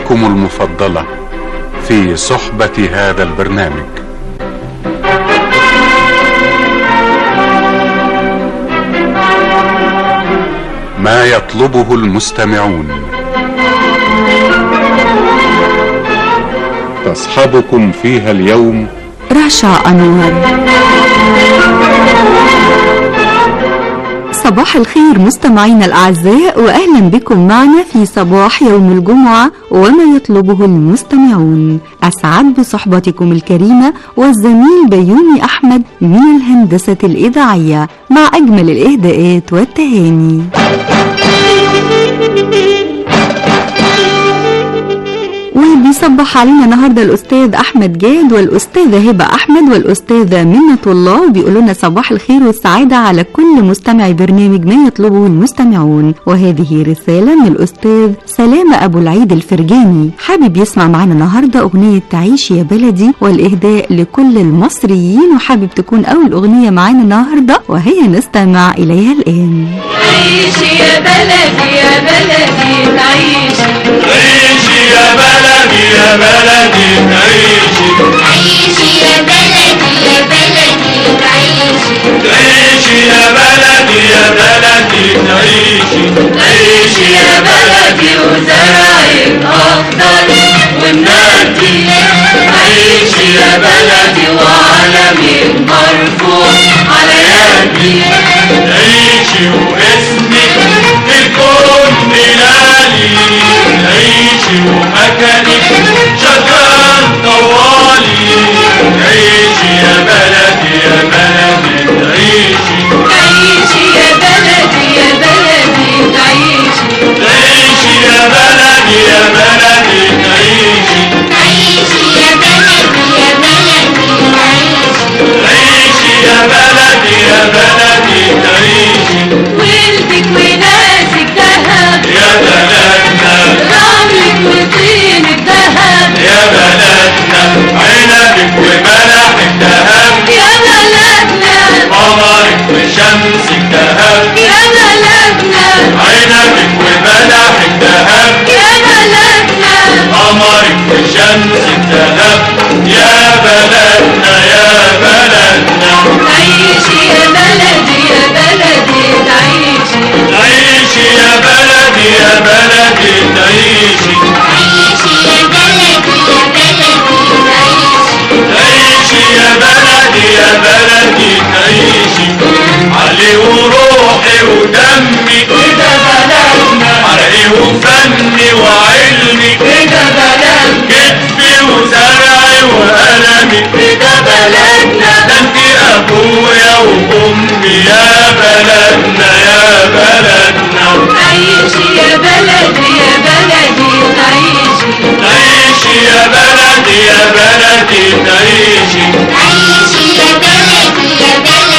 برامجكم المفضلة في صحبة هذا البرنامج ما يطلبه المستمعون تصحبكم فيها اليوم رشا أنور صباح الخير مستمعينا الأعزاء وأهلا بكم معنا في صباح يوم الجمعة وما يطلبه المستمعون أسعد بصحبتكم الكريمة والزميل بيومي أحمد من الهندسة الإذاعية مع أجمل الإهداءات والتهاني وبيصبح علينا النهارده الاستاذ احمد جاد والاستاذه هبه احمد والاستاذه منه الله وبيقولوا لنا صباح الخير والسعاده على كل مستمع برنامج ما يطلبه المستمعون وهذه رساله من الاستاذ سلامه ابو العيد الفرجاني حابب يسمع معنا النهارده اغنيه تعيش يا بلدي والاهداء لكل المصريين وحابب تكون اول اغنيه معانا النهارده وهي نستمع اليها الان عيشي يا بلدي يا بلدي تعيشي عيشي يا بلدي يا بلدي تعيشي عيشي يا بلدي يا بلدي تعيشي عيشي يا بلدي يا بلدي تعيشي عيشي يا بلدي وزرعك أخضر ومنادي عيشي يا بلدي وعلمك مرفوع على يدي عيشي واسمك في الكون بلالي عيشي ومكانك شجر طوالي عيشي يا بلدي يا بلدي تعيشي عيشي يا بلدي يا بلدي تعيشي عيشي يا بلدي يا بلدي تعيشي عيشي يا بلدي يا بلدي تعيشي عيشي يا بلدي يا بلدي تعيشي ولدك وناسك دهب يا بلدنا رملك وطينك دهب يا بلدنا عنبك وبلحك دهب يا بلدنا قمرك وشمسك دهب يا بلدنا عنبك وبلحك دهب يا بلدنا قمرك وشمسك دهب يا بلدنا يا بلدنا عيشي يا بلدي يا بلدي تعيشي عيشي يا بلدي يا بلدي تعيشي عيشي يا بلدي يا بلدي تعيشي عيشي يا بلدي يا بلدي تعيشي علي وروحي ودمي كده بلدنا عرقي وفني وعلمي كده بلدنا كتفي وزرعي وقلمي كده بلدنا ده انت ابويا وامي يا بلدنا يا بلدنا عيشي يا بلدي يا بلدي تعيشي تعيشي يا بلدي يا بلدي تعيشي عيشي يا بلدي يا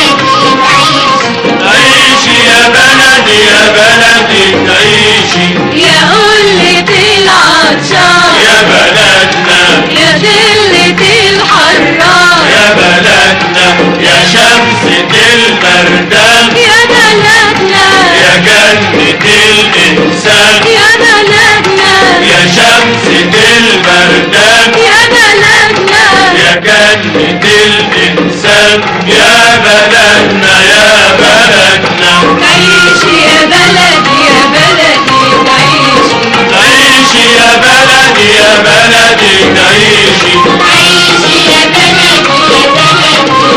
بلدي تعيشي تعيشي يا بلدي يا بلدي تعيشي يا قلة العطشان يا بلدنا يا دلة الحرام يا بلدنا يا شمسة البردان يا بلدنا يا جنة الإنسان يا بلدنا يا شمسة البردان يا بلدنا يا جنة الإنسان يا بلدنا يا بلدنا عيشي يا بلدي يا بلدي تعيشي تعيشي يا بلدي يا بلدي تعيشي عيشي يا بلدي يا بلدي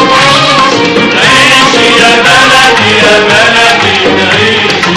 تعيشي تعيشي يا بلدي يا بلدي تعيشي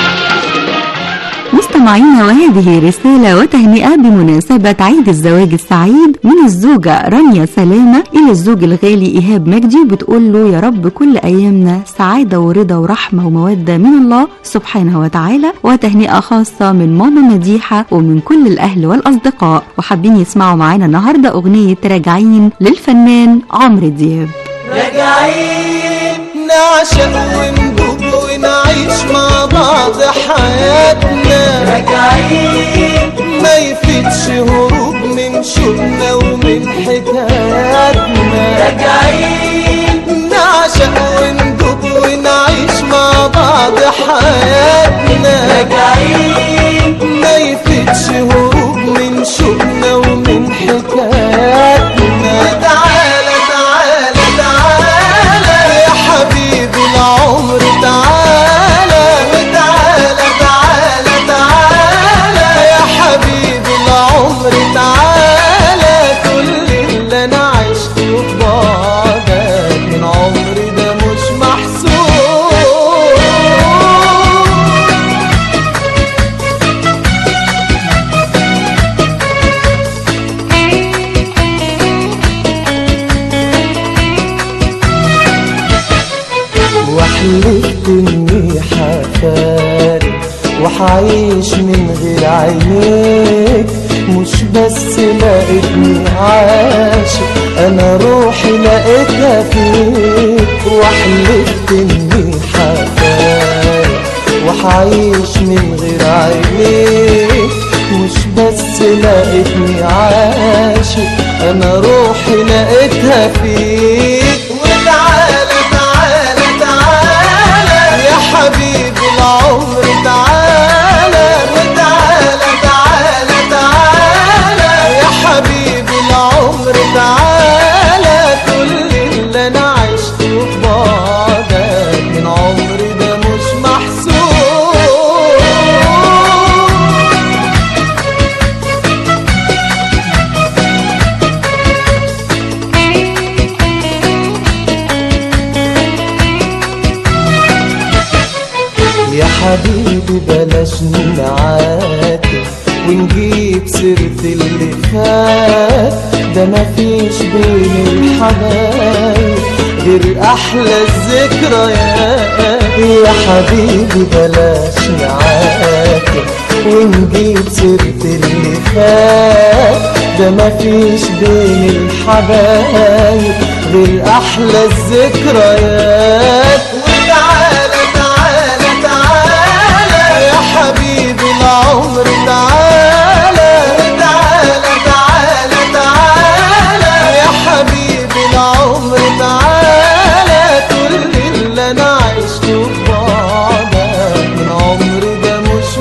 مستمعينا وهذه رسالة وتهنئة بمناسبة عيد الزواج السعيد من الزوجة رانيا سلامة إلى الزوج الغالي إيهاب مجدي بتقول له يا رب كل أيامنا سعادة ورضا ورحمة ومودة من الله سبحانه وتعالى وتهنئة خاصة من ماما مديحة ومن كل الأهل والأصدقاء وحابين يسمعوا معانا النهاردة أغنية راجعين للفنان عمرو دياب راجعين نعشق وندوب ونعيش مع بعض حياتنا راجعين ما يفيدش هروب من شوقنا ومن حكاياتنا راجعين نعشق وندوب ونعيش مع بعض حياتنا راجعين ما يفيدش هروب من وحلفت اني حفارق وحعيش من غير عينيك مش بس لقيتني عاشق انا روحي لقيتها فيك وحلفت اني حفارق وحعيش من غير عينيك مش بس لقيتني عاشق انا روحي لقيتها فيك وتعالى تعالى تعالى يا حبيبي العمر تعالى وتعالى تعالى تعالى يا حبيبي العمر تعالى كل اللي انا عشته في بعدك من عمري ده مش محسوب يا حبيبي بلاش نعاتب ونجيب سيرة اللي فات ده مفيش بين الحبايب غير أحلى الذكريات يا حبيبي بلاش نعاتب ونجيب سيرة اللي فات ده مفيش بين الحبايب غير أحلى الذكريات وتعالى تعالى تعالى يا حبيبي العمر تعالى تعالى تعالى تعالى يا حبيبي العمر تعالى كل اللي انا عشته في بعدك من عمري ده مش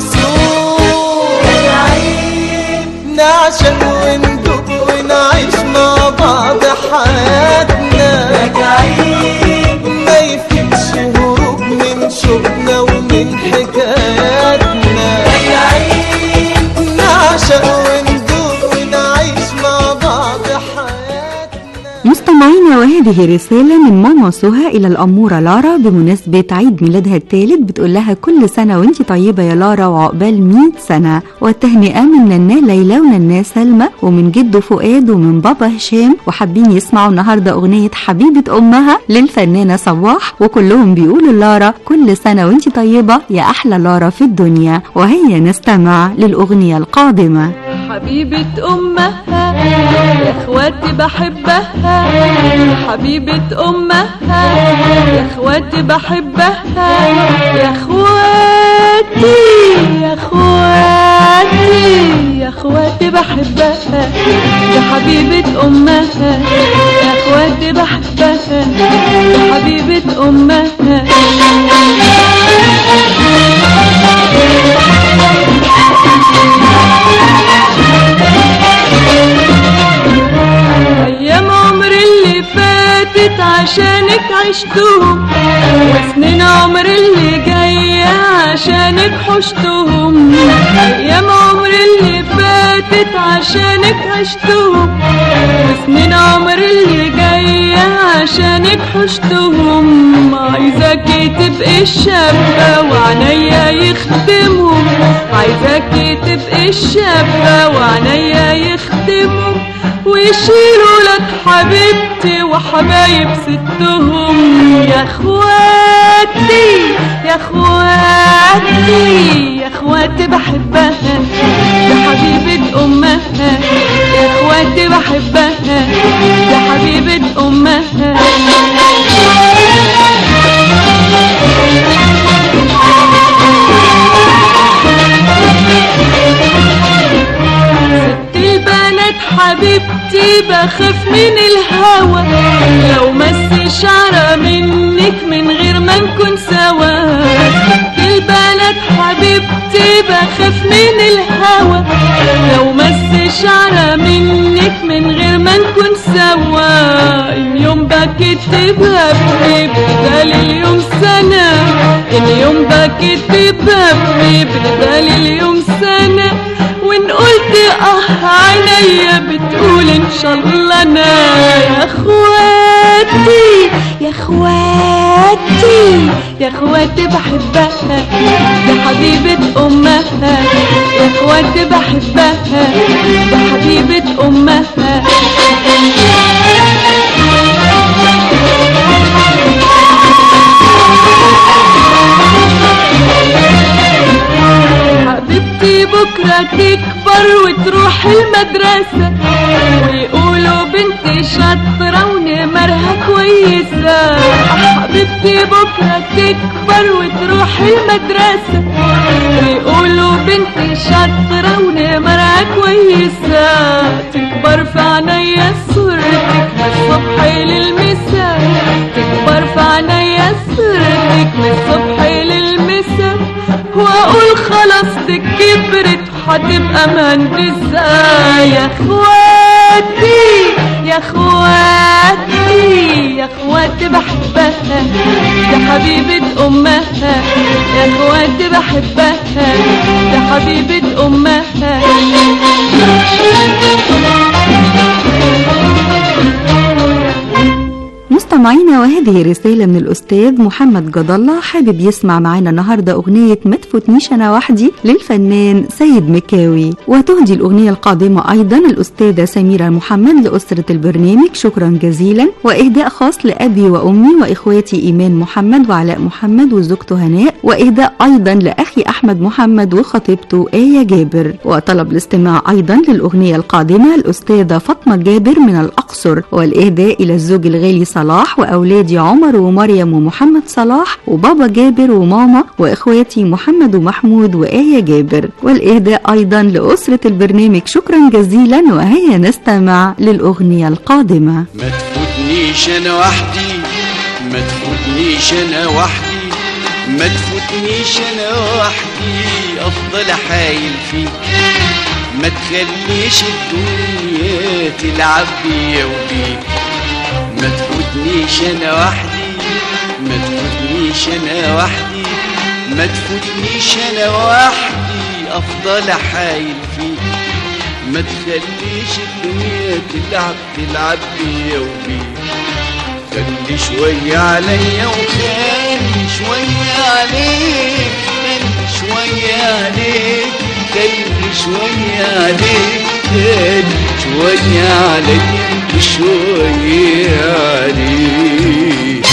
محسوب راجعين نعشق وندوب ونعيش مع بعض حياتنا راجعين ما يفيدش هروب من شوقنا ومن حكاياتنا راجعين نعشق وندوب ونعيش مع بعض حياتنا مستمعينا وهذه رسالة من ماما سهى إلى الأمورة لارا بمناسبة عيد ميلادها الثالث بتقول لها كل سنة وانت طيبة يا لارا وعقبال 100 سنة والتهنئة من نانا ليلى ونانا سلمى ومن جده فؤاد ومن بابا هشام وحابين يسمعوا النهاردة أغنية حبيبة أمها للفنانة صباح وكلهم بيقولوا لارا كل سنة وانت طيبة يا أحلى لارا في الدنيا وهيا نستمع للأغنية القادمة حبيبة أمها يا اخواتي بحبها حبيبة أمها يا اخواتي بحبها يا اخواتي يا اخواتي يا اخواتي بحبها يا حبيبة أمها يا اخواتي بحبها يا حبيبة أمها أيام عمري اللي فاتت عشانك عشتهم وسنين عمري اللي جاية عشانك حشتهم أيام عمري اللي فاتت عشانك عشتهم وسنين عمري اللي جاية عشانك حشتهم عايزاكي تبقي الشابة وعنيا يخدمهم عايزاكي تبقي الشابة وعنيا يخدمهم ويشيلوا لك حبيبتي وحبايب ستهم يا اخواتي يا اخواتي يا اخواتي بحبها يا حبيبة امها يا اخواتي بحبها يا حبيبة امها ست البنات حبيبتي بخاف من الهوى لو مس شعرة منك من غير ما نكون سوا ست البنات حبيبتي بخاف من الهوى لو مس شعرة منك من غير ما نكون سوا اليوم بكتبها بدال اليوم سنة اليوم بكتبها بدال اليوم سنة وان قلت اه عينيا بتقول ان شاء الله انا يا اخواتي يا اخواتي يا اخواتي بحبها يا حبيبة امها يا اخواتي بحبها يا حبيبة امها بكرة تكبر وتروح المدرسة ويقولوا بنت شاطرة ونمرها كويسة حبيبتي بكرة تكبر وتروح المدرسة ويقولوا بنت شاطرة ونمرها كويسة تكبر في عينيا صورتك من الصبح للمساء تكبر في عينيا صورتك من الصبح للمساء واقول خلاص دي كبرت هتبقى مهندسة يا اخواتي يا اخواتي يا اخواتي بحبها يا حبيبة امها يا اخواتي بحبها يا حبيبة امها مستمعينا وهذه رسالة من الأستاذ محمد جد الله حابب يسمع معانا النهاردة أغنية ما تفوتنيش أنا وحدي للفنان سيد مكاوي وتهدي الأغنية القادمة أيضا الأستاذة سميرة محمد لأسرة البرنامج شكرا جزيلا وإهداء خاص لأبي وأمي وإخواتي إيمان محمد وعلاء محمد وزوجته هناء وإهداء أيضا لأخي أحمد محمد وخطيبته آية جابر وطلب الاستماع أيضا للأغنية القادمة الأستاذة فاطمة جابر من الأقصر والإهداء إلى الزوج الغالي صلاح وأولادي عمر ومريم ومحمد صلاح وبابا جابر وماما وإخواتي محمد ومحمود وآية جابر والإهداء أيضا لأسرة البرنامج شكرا جزيلا وهيا نستمع للأغنية القادمة ما تفوتنيش انا وحدي ما تفوتنيش انا وحدي ما تفوتنيش انا وحدي افضل حايل فيك ما تخليش الدنيا تلعب بيا وبيك ما تفوتنيش انا وحدي ما تفوتنيش انا وحدي ما تفوتنيش انا وحدي افضل حايل فيك ما تخليش الدنيا تلعب تلعب بيا وبيك خلي شوية عليا وخلي شوية عليك خلي شوية عليك خلي شوية عليك خلي شوية عليا وشوية عليك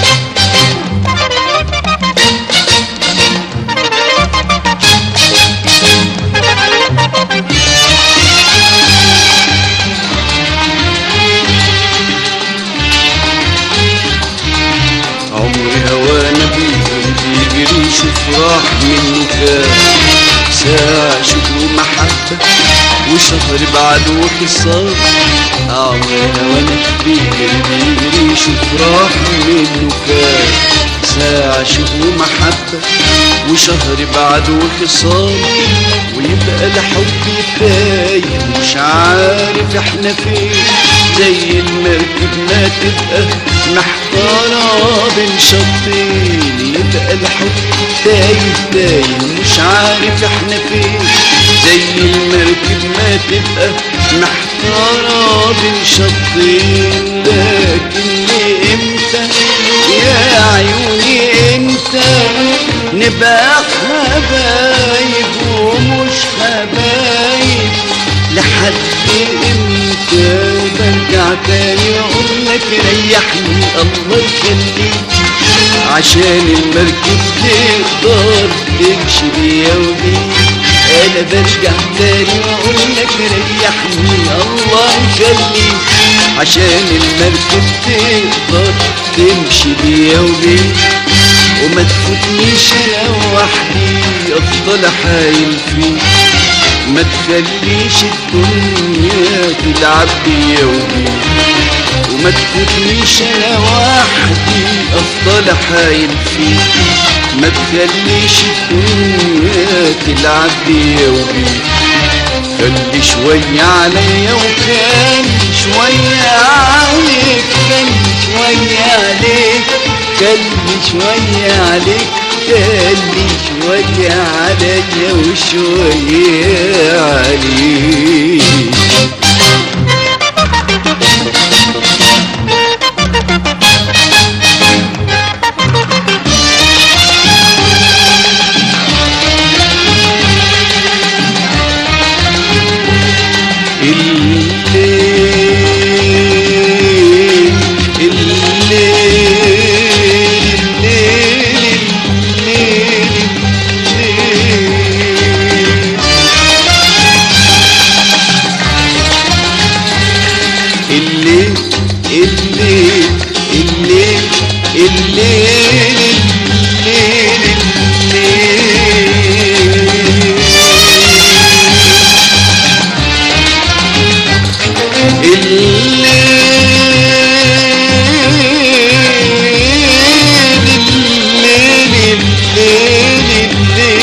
عمري هوانا بيهم بيجري شوف راح منه كام ساعة شكر ومحبة وشهر بعده وخصام عمري هوانا بيجري بيجري شوف راح منه كام ساعة شهر ومحبة وشهر بعده وخصام ويبقى الحب تايه مش عارف احنا فين زي المركب ما تبقى محتارة بين شطين يبقى الحب تايه تايه مش عارف احنا فين زي المركب ما تبقى محتارة بين شطين لكن امتى يا عيوني امتى نبقى حبايب ومش حبايب لحد امتى برجع تاني اقول لك ريحني الله يخليك عشان المركب تقدر تمشي بيا وبيك انا برجع تاني واقول لك ريحني الله يخليك عشان المركب تقدر تمشي بيا وبيك وما تفوتنيش انا وحدي افضل حايل فيك ما تخليش الدنيا تلعب بيا وبيك وما تفوتنيش انا وحدي افضل حايل فيك ما تخليش الدنيا تلعب بيا وبيك خلي شوية عليا وخلي شوية عليك خلي شوية عليك خلي شوية عليك خلي شوية عليا وشوية عليك الليل الليل الليل الليل الليل الليل الليل الليل الليل الليل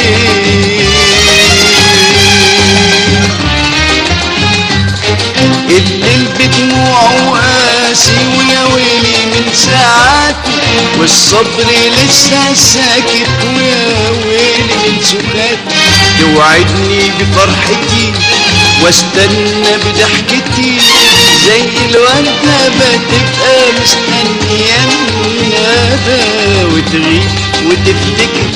الليل الليل بدموعه قاسي ويا ويلي من ساعاته والصبر لسه ساكت ويا ويلي من سكاتي توعدني بفرحتي واستنى بضحكتي زي الوردة بتبقى مستنية الندى وتغيب وتفتكر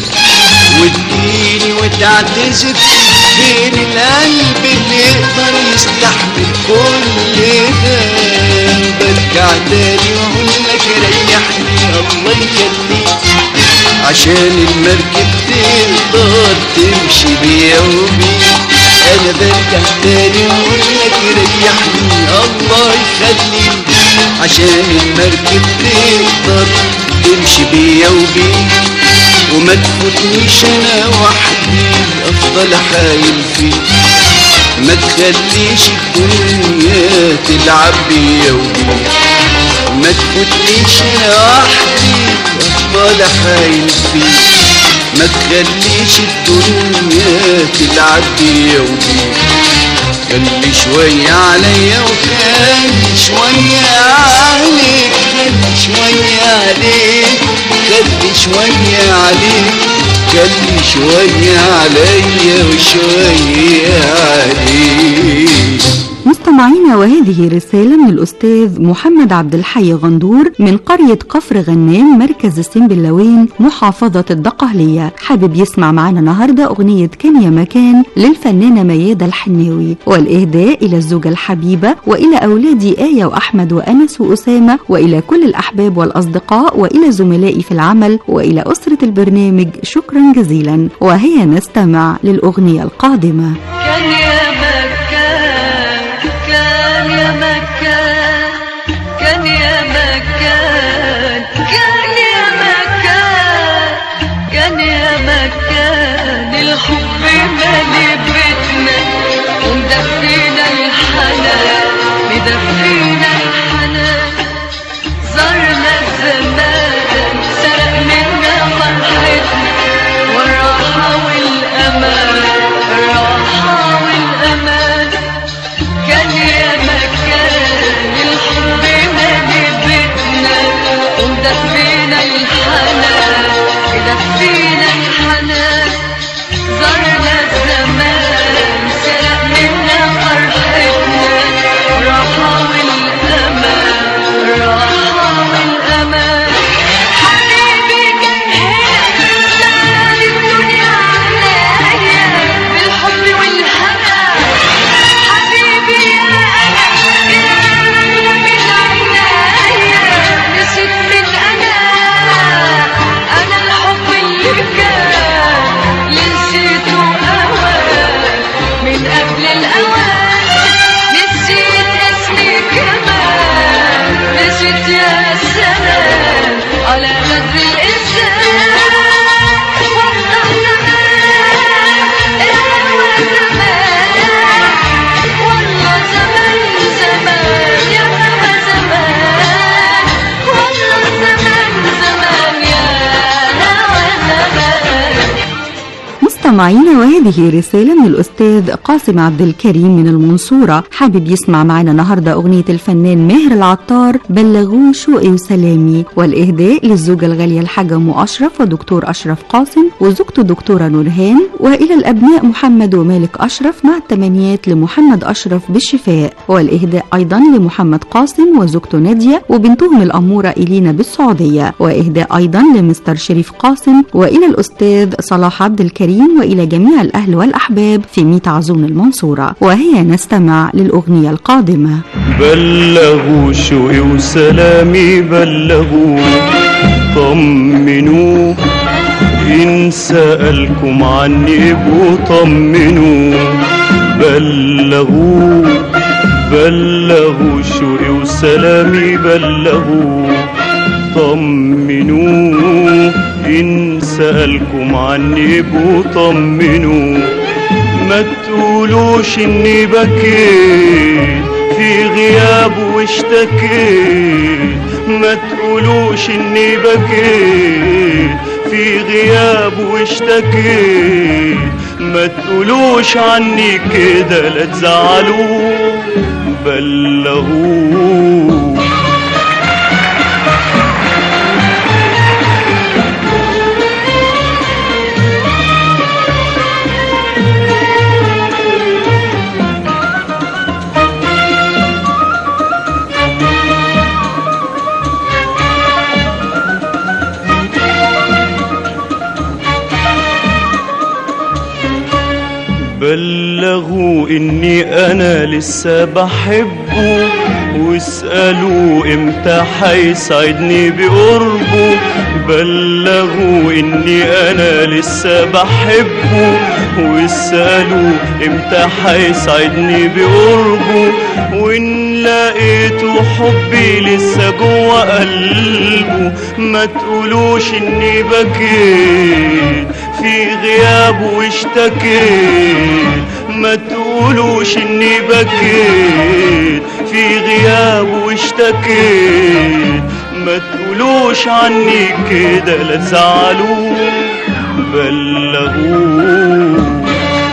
وتجيني وتعتذر فين القلب اللي يقدر يستحمل كل ده برجع تاني واقول لك ريحني الله يخليك عشان المركب تقدر تمشي بيا وبيك انا برجع تاني واقول لك ريحني الله يخليك عشان المركب تقدر تمشي بيا وبيك وما تفوتنيش انا وحدي افضل حايل فيك ما تخليش الدنيا تلعب بيا وبيك ما تفوتنيش انا وحدي افضل حايل فيك ما تخليش الدنيا تلعب بيا وبيك خلي شوية عليا وخلي شوية عليك خلي شوية عليك خلي شوية عليك خلي شوية عليا وشوية عليك مستمعينا وهذه رسالة من الأستاذ محمد عبد الحي غندور من قرية كفر غنام مركز السنبلاوين محافظة الدقهلية حابب يسمع معنا النهاردة أغنية كان يا مكان للفنانة ميادة الحناوي والإهداء إلى الزوجة الحبيبة وإلى أولادي آية وأحمد وأنس وأسامة وإلى كل الأحباب والأصدقاء وإلى زملائي في العمل وإلى أسرة البرنامج شكرا جزيلا وهيا نستمع للأغنية القادمة كان يا مكان كان يا مكان كان يا مكان كان يا مكان كان يا مكان الحب مالي بيتنا ومدفينا الحنان مدفينا الحنان زرنا الزمان سرق منا فرحتنا والراحة والأمان الراحة والأمان كان يا مكان الحب مالي بيتنا ومدفينا الحنان مدفينا الحنان زرنا الزمان سرق منا فرحتنا الراحة والأمان الراحة والأمان حبيبي كان هنا سال الدنيا عليا بالحب والهنا حبيبي يا أنا يا من عينيا نسيت من أنا أنا الحب اللي كان اللي نسيته أوان من قبل الأوان نسيت اسمي كمان نسيت يا سلام على قدر الإنسان والله زمان الهوى زمان والله زمان زمان يا هوى زمان والله زمان زمان يا هوى زمان مستمعينا وهذه رسالة من الأستاذ قاسم عبد الكريم من المنصورة حابب يسمع معنا النهاردة أغنية الفنان ماهر العطار بلغوه شوقي وسلامي والإهداء للزوجة الغالية الحاجة أم أشرف ودكتور أشرف قاسم وزوجته دكتورة نورهان وإلى الأبناء محمد ومالك أشرف مع التمنيات لمحمد أشرف بالشفاء والإهداء أيضا لمحمد قاسم وزوجته نادية وبنتهم الأمورة إلينا بالسعودية وإهداء أيضا لمستر شريف قاسم وإلى الأستاذ صلاح عبد الكريم وإلى جميع الأهل والأحباب في ميت عزون المنصورة وهي نستمع للأغنية القادمة بلغوا شوقي وسلامي بلغوا طمنوا إن سألكم عني ابقوا طمنوا بلغوا بلغوا شوقي وسلامي بلغوا طمنوه إن سألكم عني ابقوا طمنوه ما تقولوش إني بكيت في غيابه واشتكيت ما تقولوش إني بكيت في غيابه واشتكيت ما تقولوش عني كده لا تزعلوه بلغوه بلغوا اني انا لسه بحبه واسألوا امتى حيسعدني بقربه بلغوا اني انا لسه بحبه واسألوا امتى حيسعدني بقربه وان لقيته حبي لسه جوه قلبه ما تقولوش اني بكيت في غيابه واشتكيت ما تقولوش اني بكيت في غيابه واشتكيت ما تقولوش عني كده لا تزعلوه بلغوه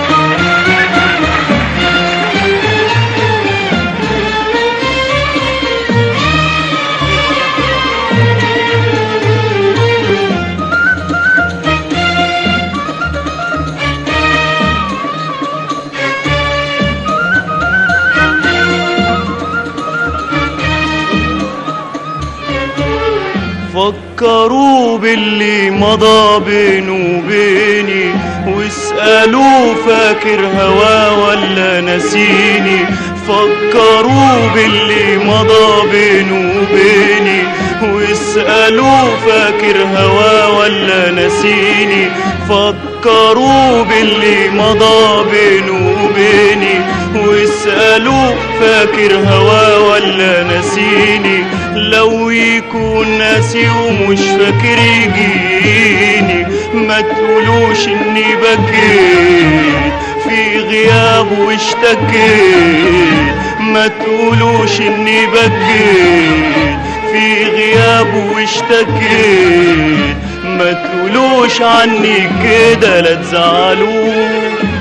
فكروا باللي مضى بينه وبيني واسألوا فاكر هوا ولا نسيني فكروا باللي مضى بينه وبيني واسألوا فاكر هوا ولا نسيني فكروا باللي مضى بينه وبيني واسألوا فاكر هوا ولا نسيني لو يكون ناسي ومش فاكر يجيني ما تقولوش اني بكيت في غيابه واشتكيت ما تقولوش اني بكيت في غيابه واشتكيت ما تقولوش عني كده لا تزعلوه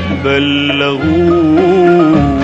بلغوه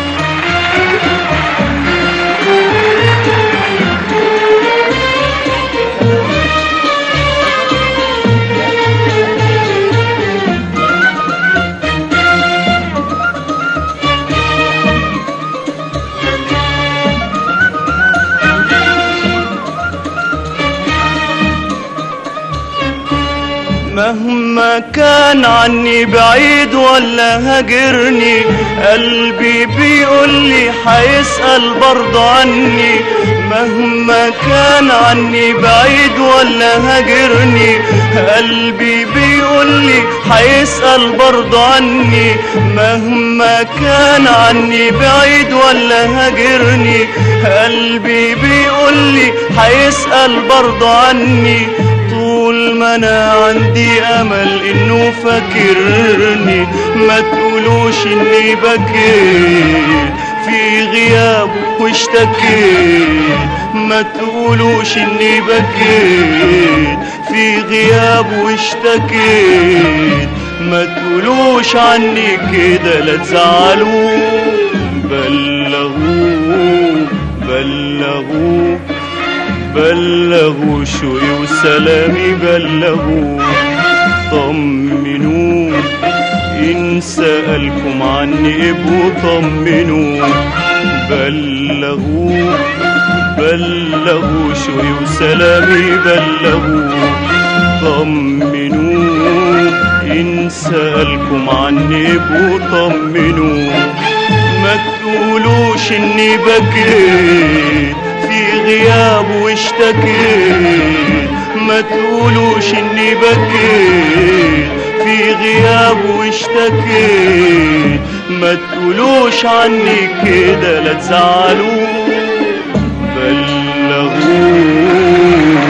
مهما كان عني بعيد ولا هاجرني قلبي بيقول لي حيسأل برضه عني مهما كان عني بعيد ولا هاجرني قلبي بيقول لي حيسأل برضه عني مهما كان عني بعيد ولا هاجرني قلبي بيقول لي حيسأل برضه عني طول ما انا عندي امل انه فاكرني ما تقولوش اني بكيت في غياب واشتكيت ما تقولوش اني بكيت في غياب واشتكيت ما تقولوش عني كده لا تزعلوه بلغوه بلغوه بلغوا شوقي وسلامي بلغوا طمنوا إن سألكم عني ابقوا طمنوا بلغوا بلغوا شوقي وسلامي بلغوا طمنوا إن سألكم عني ابقوا طمنوا ما تقولوش إني بكيت في غياب واشتكيت ما تقولوش اني بكيت في غياب واشتكيت ما تقولوش عني كده لا تزعلوه بلغوه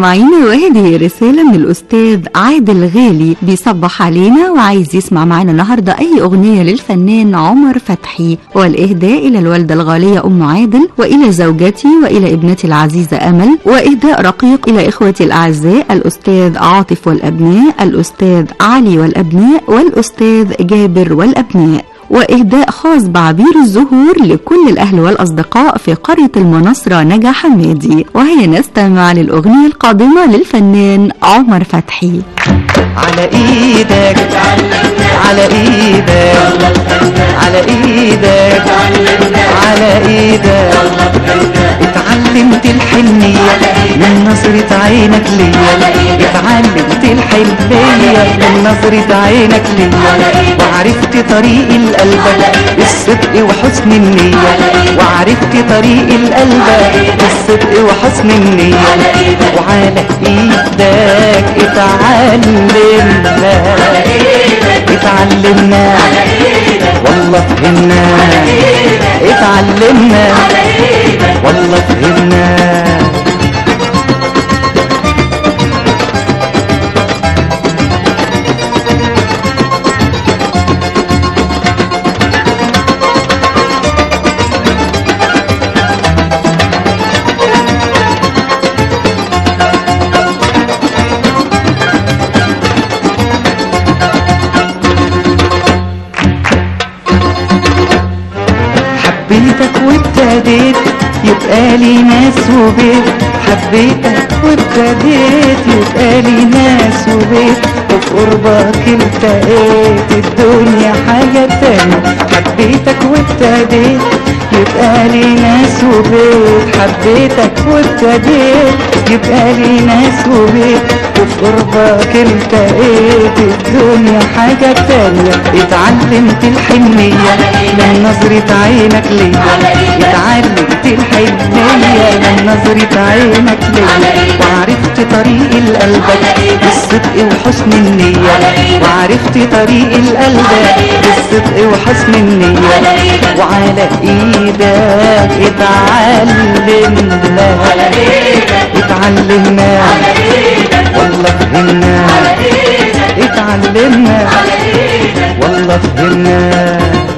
مستمعينا وهذه رسالة من الأستاذ عادل غالي بيصبح علينا وعايز يسمع معنا النهاردة أي أغنية للفنان عمر فتحي والإهداء إلى الوالدة الغالية أم عادل وإلى زوجتي وإلى ابنتي العزيزة أمل وإهداء رقيق إلى إخوتي الأعزاء الأستاذ عاطف والأبناء الأستاذ علي والأبناء والأستاذ جابر والأبناء وإهداء خاص بعبير الزهور لكل الأهل والأصدقاء في قرية المناصرة نجا حمادي وهي نستمع للأغنية القادمة للفنان عمر فتحي على ايدك على ايدك على ايدك على ايدك اتعلمت الحنية من نظرة عينك ليا اتعلمت الحنية من نظرة عينك ليا وعرفت طريق القلب الصدق وحسن النية وعرفت طريق القلب الصدق وحسن النية وعلى ايدك اتعلمنا اتعلمنا والله فهمنا اتعلمنا والله فهمنا حبيتك وابتديت يبقى لي ناس وبيت حبيتك وابتديت يبقى لي ناس وبيت وفي قربك التقيت الدنيا حاجة تانية حبيتك وابتديت يبقى لي ناس وبيت حبيتك وابتديت يبقى لي ناس وبيت وفي قربك التقيت الدنيا حاجة تانية اتعلمت الحنية من نظرة عينك ليا اتعلمت الحنية من نظرة عينك ليا وعرفت طريق القلب بالصدق وحسن النية وعرفت طريق القلب بالصدق وحسن النية وعلى ايدك اتعلمنا اتعلمنا والله فهمنا اتعلمنا والله فهمنا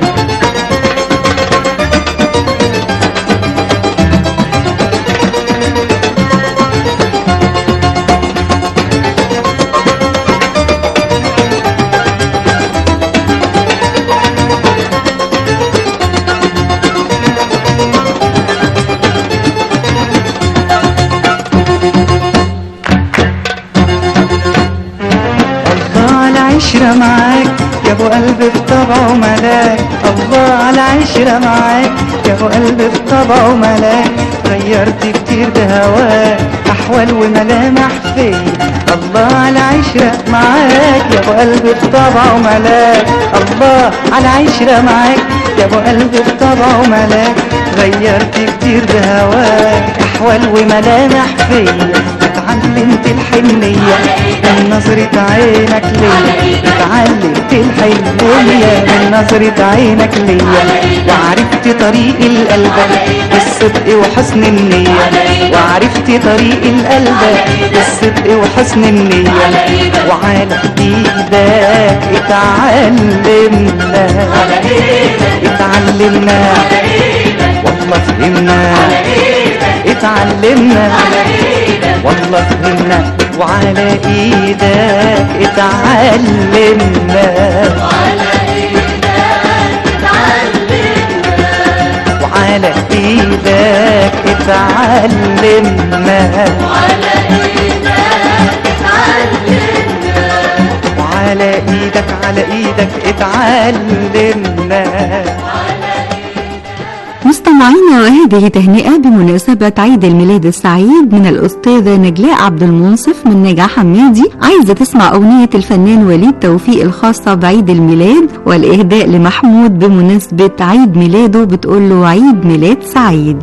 الله على عشرة معاك يا ابو قلب في طبعه ملاك الله على عشرة معاك يا ابو قلب في طبعه ملاك غيرت كتير بهواك احوال وملامح فيا الله على عشرة معاك يا ابو قلب في طبعه ملاك الله على عشرة معاك يا ابو قلب في طبعه ملاك غيرت كتير بهواك احوال وملامح فيا اتعلمت الحنية من نظرة عينك ليا اتعلمت الحنية من نظرة عينك ليا وعرفت طريق القلب بالصدق وحسن النية وعرفت طريق القلب بالصدق وحسن النية وعلى ايدك اتعلمنا اتعلمنا والله فهمنا اتعلمنا والله فهمنا وعلى ايدك اتعلمنا وعلى ايدك اتعلمنا وعلى ايدك على ايدك اتعلمنا مستمعينا وهذه تهنئة بمناسبة عيد الميلاد السعيد من الأستاذة نجلاء عبد المنصف من نجا حمادي عايزة تسمع أغنية الفنان وليد توفيق الخاصة بعيد الميلاد والإهداء لمحمود بمناسبة عيد ميلاده بتقول له عيد ميلاد سعيد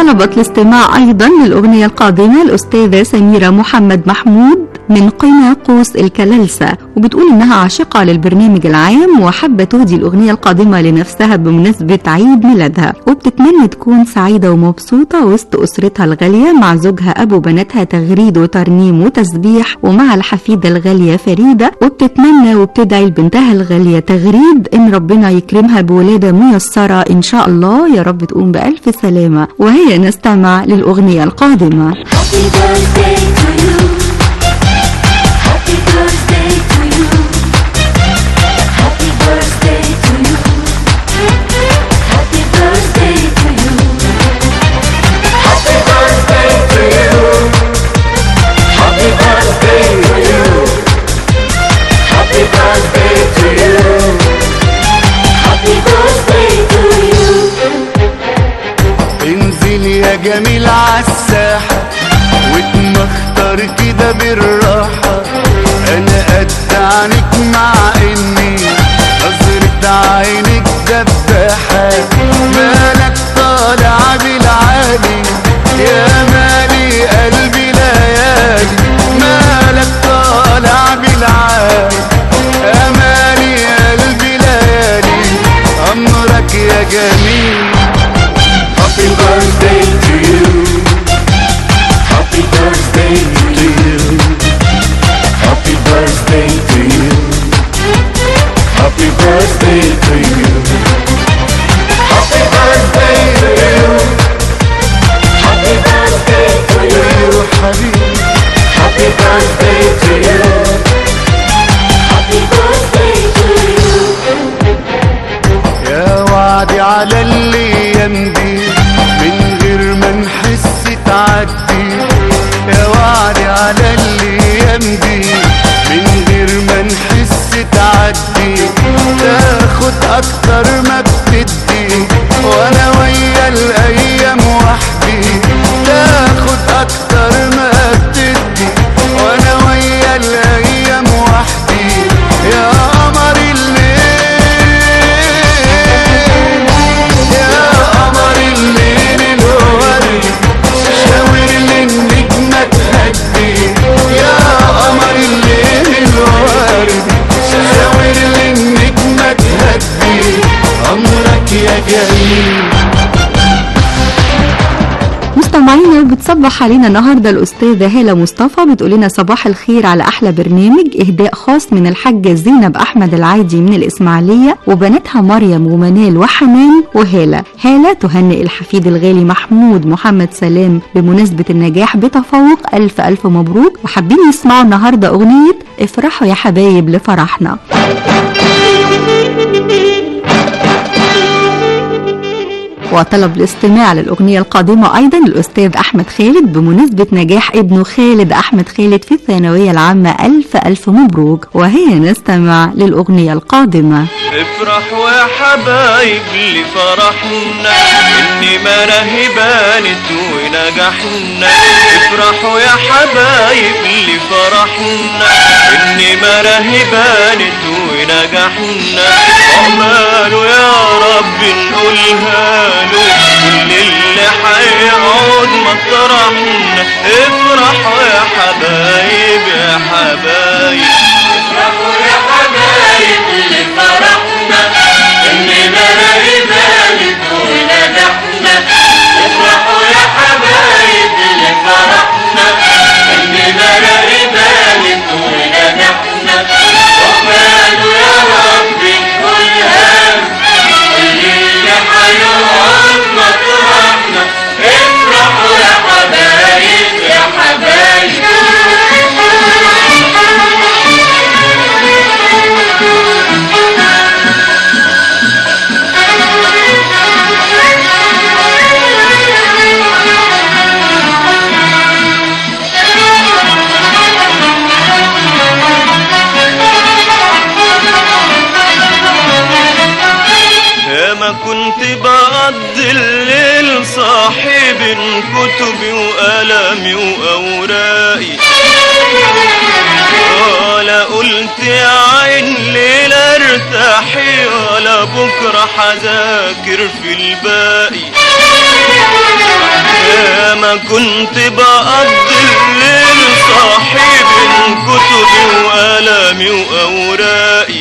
وطلبت الاستماع أيضا للأغنية القادمة الأستاذة سميرة محمد محمود من قنا قوس الكللسة وبتقول إنها عاشقة للبرنامج العام وحابة تهدي الأغنية القادمة لنفسها بمناسبة عيد ميلادها وبتتمنى تكون سعيدة ومبسوطة وسط أسرتها الغالية مع زوجها أبو بناتها تغريد وترنيم وتسبيح ومع الحفيدة الغالية فريدة وبتتمنى وبتدعي لبنتها الغالية تغريد إن ربنا يكرمها بولادة ميسرة إن شاء الله يا رب تقوم بألف سلامة وهي نستمع للأغنية القادمة Happy birthday to you. Happy birthday to you. Happy birthday to you. Happy birthday to you. Happy birthday to you. Happy birthday to you. Happy birthday to you. Happy birthday to you. انزل يا جميل عالساحة واتمختر كده بالراحة انا قد عنك مع اني نظرة عينك دباحة مالك طالع بالعالي يا مالي قلبي ليالي مالك طالع بالعالي يا مالي قلبي ليالي امرك يا جميل Happy birthday to you. Happy birthday to you. Happy birthday to you. Happy birthday to you. Happy birthday to you. Happy birthday to you, حبيبي. Happy birthday to you. Happy birthday to you. يا وعدي على الايام دي من غير ما نحس تعدي يا وعدي على الايام دي من غير ما نحس تعدي تاخد اكتر ما بتدي وانا ويا الايام وحدي تاخد اكتر ما بتدي وانا ويا الايام وحدي يا قمر الليل يا قمر الليل الورد شاور للنجمة تهدي يا قمر الليل الورد شاور للنجمة تهدي أمرك يا جميل مستمعينا بتصبح علينا النهارده الاستاذه هاله مصطفى بتقول لنا صباح الخير على احلى برنامج اهداء خاص من الحاجه زينب احمد العايدي من الاسماعيليه وبناتها مريم ومنال وحنان وهاله هاله تهنئ الحفيد الغالي محمود محمد سلام بمناسبه النجاح بتفوق الف الف مبروك وحابين يسمعوا النهارده اغنيه افرحوا يا حبايب لفرحنا وطلب الاستماع للأغنية القادمة أيضا الأستاذ أحمد خالد بمناسبة نجاح ابنه خالد أحمد خالد في الثانوية العامة ألف ألف مبروك وهي نستمع للأغنية القادمة افرحوا يا حبايب لفرحنا اني مراهي بانت ونجحنا افرحوا يا حبايب لفرحنا اني مراهي بانت ونجحنا عقباله يا رب نقولها له كل اللي هيقعد مطرحنا افرحوا يا حبايب يا حبايب افرحوا يا حبايب اللي فرحنا اننا رهبانت ونجحنا افرحوا يا حبايب اللي فرحنا اننا رهبانت ونجحنا وقالوا يا رب كلها كل اللي هيقعد مطرحنا افرحوا يا حبايب يا حبايب يا ما كنت بقضي الليل صاحب كتبي وقلمي وأوراقي ولا قلت يا عين ليلة ارتاحي ولا بكرة حذاكر في الباقي يا ما كنت بقضي الليل صاحي بين كتبي وقلمي وأوراقي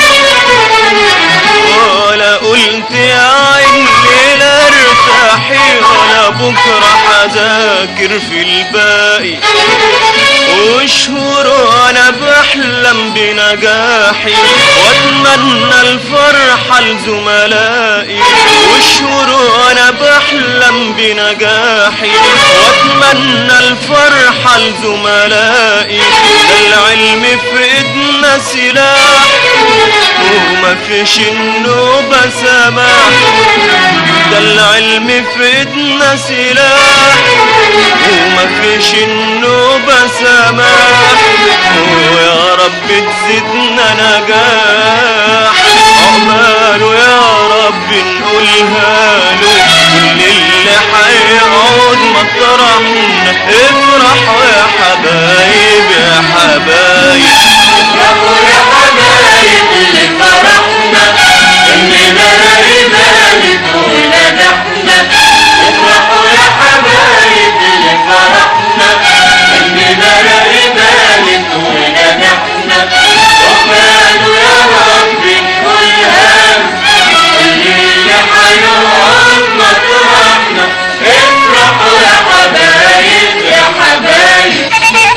ولا قلت يا عين ليلة ارتاحي ولا بكرة حذاكر في الباقي وشهور وانا بحلم بنجاحي واتمنى الفرحة لزملائي وشهور وانا بحلم بنجاحي واتمنى الفرحة لزملائي ده العلم في ايدنا سلاح وما فيش النوبة سماح ده العلم في ايدنا سلاح وما فيش النوبة سماح ويا رب تزيدنا نجاح عقباله يا رب نقولها له كل اللي هيقعد مطرحنا افرحوا يا حبايب يا حبايب افرحوا يا حبايب اللي فرحنا اننا ايمانك ونجحنا افرحوا يا حبايب اللي فرحنا اننا ايمانك ونجحنا وقالوا يا رب كلها اللي هيقعد مطرحنا افرحوا يا حبايب يا حبايب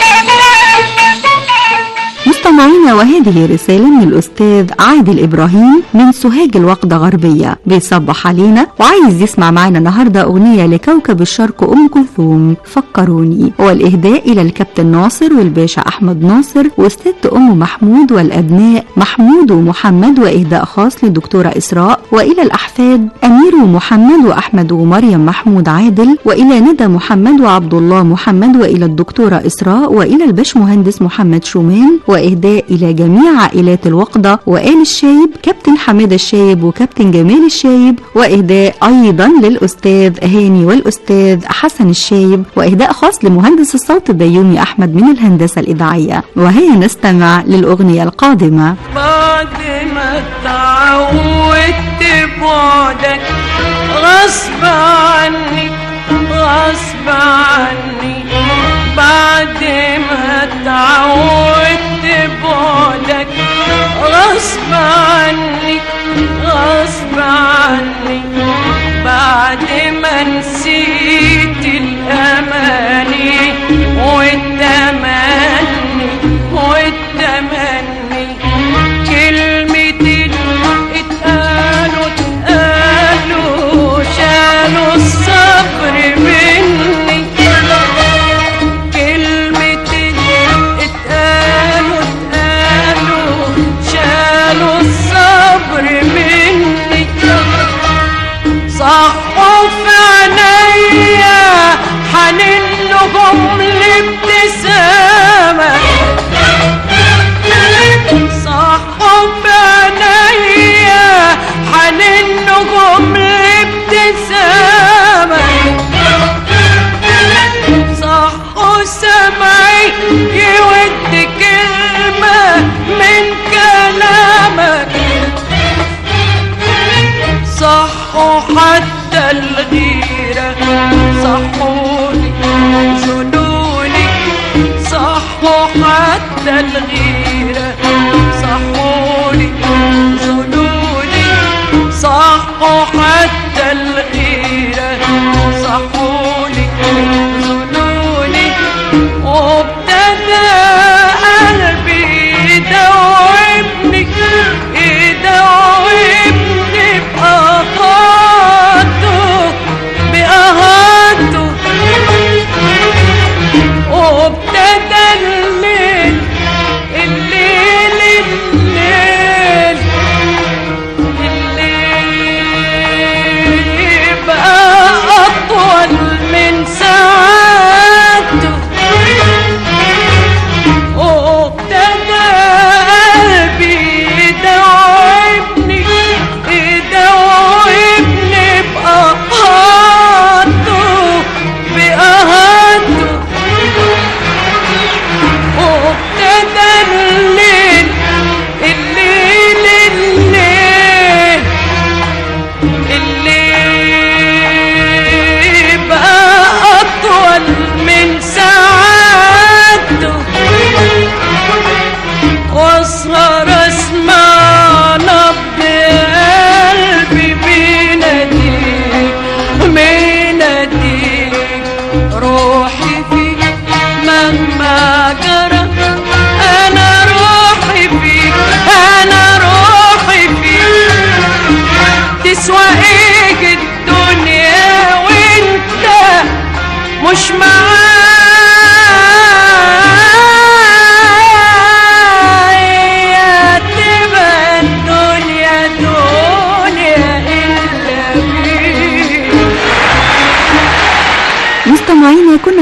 مستمعينا وهذه رسالة من الأستاذ عادل إبراهيم من سوهاج الوقدة غربية بيصبح علينا وعايز يسمع معنا النهاردة أغنية لكوكب الشرق أم كلثوم فكروني والإهداء إلى الكابتن ناصر والباشا أحمد ناصر والست أم محمود والأبناء محمود ومحمد وإهداء خاص للدكتورة إسراء وإلى الأحفاد أمير ومحمد وأحمد ومريم محمود عادل وإلى ندى محمد وعبد الله محمد وإلى الدكتورة إسراء وإلى الباشمهندس محمد شومان وإهداء إلى جميع عائلات الوقدة وآل الشايب كابتن حماد الشايب وكابتن جمال الشايب وإهداء أيضا للأستاذ هاني والأستاذ حسن الشايب وإهداء خاص لمهندس الصوت بيومي أحمد من الهندسة الإذاعية وهيا نستمع للأغنية القادمة بعد ما تعودت بعدك غصب عني غصب عني بعد ما تعودت بعدك غصب عني غصب عني بعد ما نسيت الأماني والتمني والتمني كلمتين اتقالوا اتقالوا شالوا الصبر مني كلمتين اتقالوا اتقالوا شالوا الصبر مني صحوا في عينيا حنين لهم الابتسامة صحوا في عينيا حنين لهم الابتسامة صحوا سمعي يود كلمة من كلامك صحوا حتى الغيرة صحوني زنوني صحوا حتى الغيرة صحوني زنوني صحوا حتى الغيرة صحوني زنوني وابتدى قلبي يدوبني يدوبني بأهاته بأهاته وابتدى الليل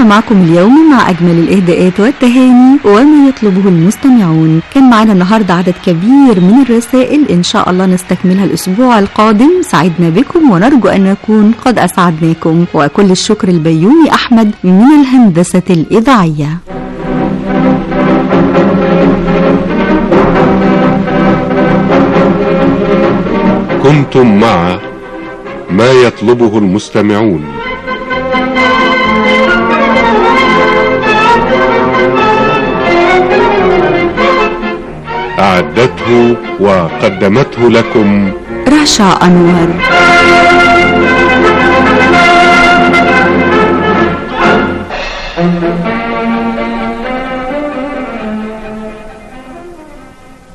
معكم اليوم مع أجمل الإهداءات والتهاني وما يطلبه المستمعون كان معنا النهاردة عدد كبير من الرسائل إن شاء الله نستكملها الأسبوع القادم سعدنا بكم ونرجو أن نكون قد أسعدناكم وكل الشكر البيومي أحمد من الهندسة الإذاعية كنتم مع ما يطلبه المستمعون أعدته وقدمته لكم رشا أنور